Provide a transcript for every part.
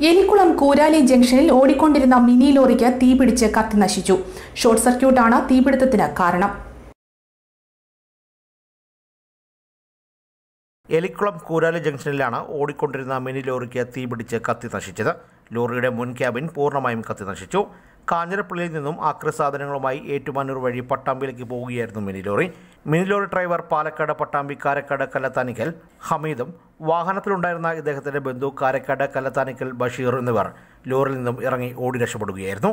എലിക്കുളം കൂരാലി ജംഗ്ഷനിൽ ഓടിക്കൊണ്ടിരുന്ന മിനി ലോറിക്ക് തീപിടിച്ച് കത്തി നശിച്ചു ഷോർട്ട് സർക്യൂട്ടാണ് തീപിടുത്തത്തിന് കാരണം എലിക്കുളം കൂരാലി ജംഗ്ഷനിലാണ് ഓടിക്കൊണ്ടിരുന്ന മിനി ലോറിക്ക് തീപിടിച്ച് കത്തി നശിച്ചത് ലോറിയുടെ മുൻ ക്യാബിൻ പൂർണ്ണമായും കത്തി നശിച്ചു കാഞ്ഞിരപ്പള്ളിയിൽ നിന്നും ആക്രി സാധനങ്ങളുമായി ഏറ്റുമാനൂർ വഴി പട്ടാമ്പിയിലേക്ക് പോവുകയായിരുന്നു mini lorry mini lorry driver Palakkad Pattambi Karakkad Kallathanikkal ഹമീദും വാഹനത്തിലുണ്ടായിരുന്ന ഇദ്ദേഹത്തിന്റെ ബന്ധു കാരക്കാട് കല്ലത്താനിക്കൽ ബഷീർ എന്നിവർ ലോറിയിൽ നിന്നും ഇറങ്ങി ഓടി രക്ഷപ്പെടുകയായിരുന്നു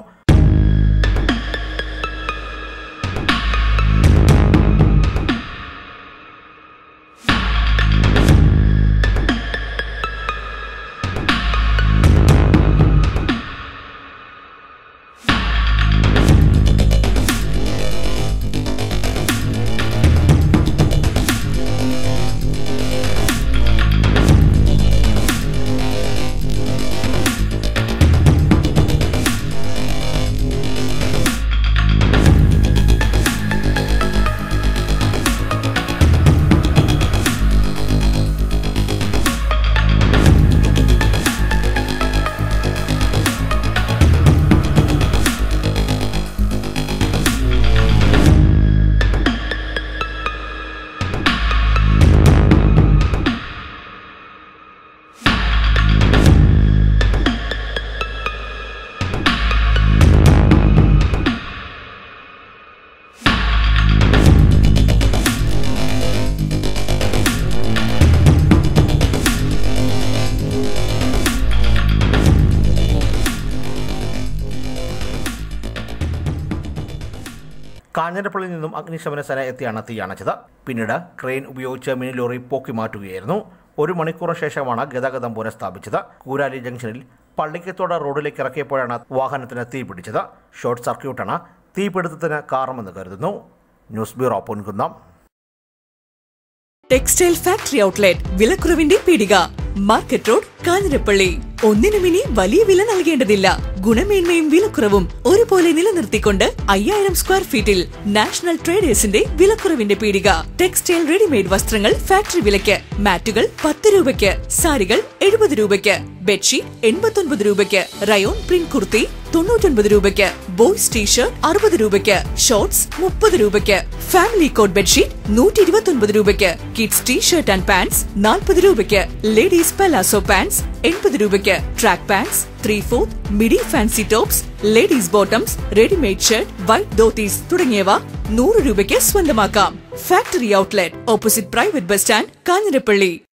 കാഞ്ഞിരപ്പള്ളിയിൽ നിന്നും അഗ്നിശമന സേന എത്തിയാണ് തീ അണച്ചത് പിന്നീട് ക്രെയിൻ ഉപയോഗിച്ച് മിനി ലോറി പൊക്കി മാറ്റുകയായിരുന്നു ഒരു മണിക്കൂറിന് ശേഷമാണ് ഗതാഗതം പുനഃസ്ഥാപിച്ചത് കൂരാലി ജംഗ്ഷനിൽ പള്ളിക്കത്തോട് റോഡിലേക്ക് ഇറക്കിയപ്പോഴാണ് വാഹനത്തിന് തീ പിടിച്ചത് ഷോർട്ട് സർക്യൂട്ടാണ് തീപിടുത്തത്തിന് കാരണമെന്ന് കരുതുന്നു news bureau Ponkunnam textile factory outlet വിലക്കുറവിന്റെ പീടിക മാർക്കറ്റ് റോഡ് കാഞ്ഞിരപ്പള്ളി ഒന്നിനും ഇനി വലിയ വില നൽകേണ്ടതില്ല ഗുണമേന്മയും വിലക്കുറവും ഒരുപോലെ നിലനിർത്തിക്കൊണ്ട് അയ്യായിരം സ്ക്വയർ ഫീറ്റിൽ നാഷണൽ ട്രേഡേഴ്സിന്റെ വിലക്കുറവിന്റെ പീടിക ടെക്സ്റ്റൈൽ റെഡിമെയ്ഡ് വസ്ത്രങ്ങൾ ഫാക്ടറി വിലയ്ക്ക് മാറ്റുകൾ പത്ത് രൂപയ്ക്ക് സാരികൾ എഴുപത് രൂപയ്ക്ക് ബെഡ്ഷീറ്റ് എൺപത്തൊൻപത് രൂപയ്ക്ക് റയോൺ പ്രിന്റ് കുർത്തി തൊണ്ണൂറ്റൊൻപത് രൂപയ്ക്ക് ബോയ്സ് ടീഷർട്ട് അറുപത് രൂപയ്ക്ക് ഷോർട്സ് മുപ്പത് രൂപയ്ക്ക് ഫാമിലി കോട്ട് ബെഡ്ഷീറ്റ് നൂറ്റി ഇരുപത്തൊൻപത് രൂപയ്ക്ക് കിഡ്സ് ടീഷർട്ട് ആൻഡ് പാൻസ് നാൽപ്പത് രൂപയ്ക്ക് ലേഡീസ് പലാസോ പാൻസ് എൺപത് രൂപയ്ക്ക് track pants three fourth midi fancy tops ladies bottoms readymade shirt white dhotis തുടങ്ങിയവ നൂറ് രൂപയ്ക്ക് സ്വന്തമാക്കാം factory outlet opposite private bus stand Kanjirappally